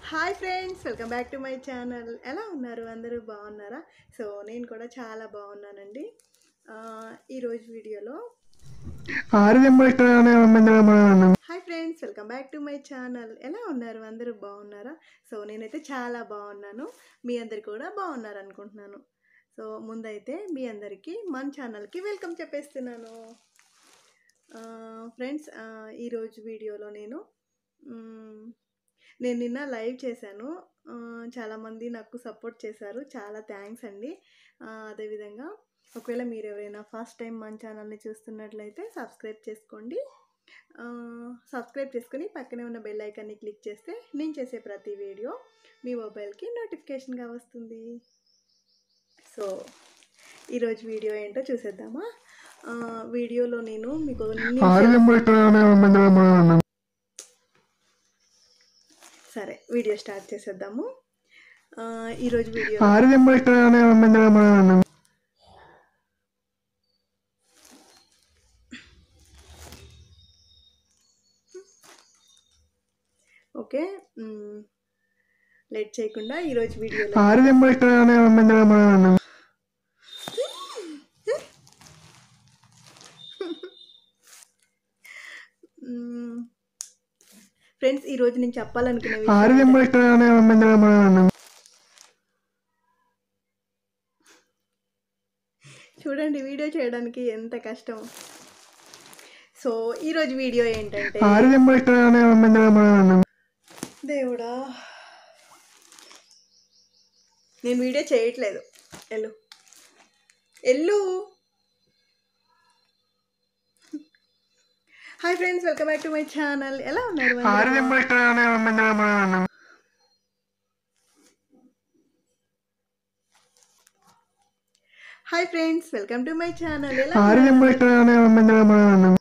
Hi friends welcome back to my channel ఎలా ఉన్నారు అందరూ బాగున్నారా సో నేను కూడా చాలా బాగున్నానండి ఆ, ఈరోజు వీడియోలో hi friends welcome back to my channel ఎలా ఉన్నారు అందరూ బాగున్నారా సో నేనైతే చాలా బాగున్నాను మీ అందరు కూడా బాగున్నారు అనుకుంటున్నాను సో ముందైతే మీ అందరికీ మన ఛానల్కి వెల్కమ్ చెప్పేస్తున్నాను ఫ్రెండ్స్ ఈరోజు వీడియోలో నేను మ్, నేను నిన్న లైవ్ చేశాను ఆ, చాలామంది నాకు సపోర్ట్ చేశారు చాలా థ్యాంక్స్ అండి ఆ, అదేవిధంగా ఒకవేళ మీరు ఎవరైనా ఫస్ట్ టైం మన ఛానల్ని చూస్తున్నట్లయితే సబ్స్క్రైబ్ చేసుకోండి ఆ, సబ్స్క్రైబ్ చేసుకుని పక్కనే ఉన్న బెల్ ఐకాన్ని క్లిక్ చేస్తే నేను చేసే ప్రతి వీడియో మీ మొబైల్కి నోటిఫికేషన్గా వస్తుంది సో ఈరోజు వీడియో ఏంటో చూసేద్దామా ఆ, వీడియోలో నేను మీకు కొన్ని సరే వీడియో స్టార్ట్ చేసేద్దాము ఆ, ఈరోజు వీడియో ఓకే మ్, లేట్ చేయకుండా ఈరోజు వీడియోలో మ్, ఫ్రెండ్స్ ఈరోజు నేను చెప్పాలనుకునే విషయం ఏంటంటే- చూడండి వీడియో చేయడానికి ఎంత కష్టం సో ఈరోజు వీడియో ఏంటంటే దేవుడా నేను వీడియో చేయట్లేదు ఎల్లు ఎల్లు hi friends welcome back to my channel ఎలా ఉన్నారు అందరూ? Hi friends welcome to my channel ఎలా ఉన్నారు?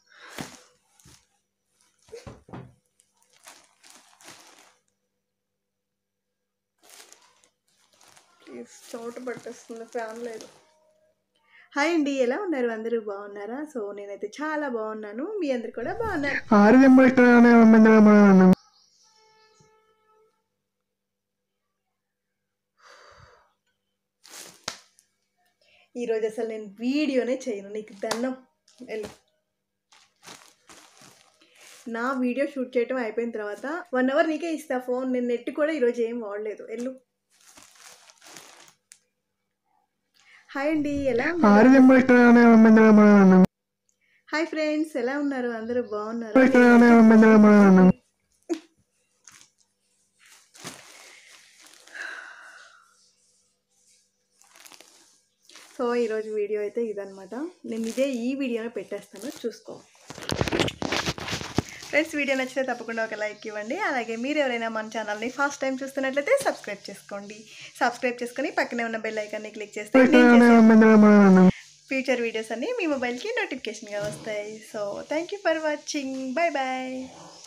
ప్లీజ్ చోట పట్టేస్తుంది ఫ్యాన్ లేదు హాయ్ అండి ఎలా ఉన్నారు అందరూ బాగున్నారా సో నేనైతే చాలా బాగున్నాను మీ అందరు కూడా బాగున్నారు ఈరోజు అసలు నేను వీడియోనే చేయను నీకు దండం వెళ్ళు నా వీడియో షూట్ చేయటం అయిపోయిన తర్వాత వన్ అవర్ నీకే ఇస్తా ఫోన్ నేను నెట్ కూడా ఈరోజు ఏం వాడలేదు వెళ్ళు హాయ్ అండి ఎలా ఉన్నారు హాయ్ ఫ్రెండ్స్ ఎలా ఉన్నారు అందరూ బాగున్నారు సో ఈరోజు వీడియో అయితే ఇదనమాట నేను ఇదే ఈ వీడియోనే పెట్టేస్తాను చూసుకో ఫ్రెండ్స్ వీడియో నచ్చితే తప్పకుండా ఒక లైక్ ఇవ్వండి అలాగే మీరు ఎవరైనా మన ఛానల్ని ఫస్ట్ టైం చూస్తున్నట్లయితే సబ్స్క్రైబ్ చేసుకోండి సబ్స్క్రైబ్ చేసుకొని పక్కనే ఉన్న బెల్ ఐకాన్ని క్లిక్ చేస్తే నేను చేసే ఫ్యూచర్ వీడియోస్ అన్నీ మీ మొబైల్కి నోటిఫికేషన్గా వస్తాయి so thank you for watching bye bye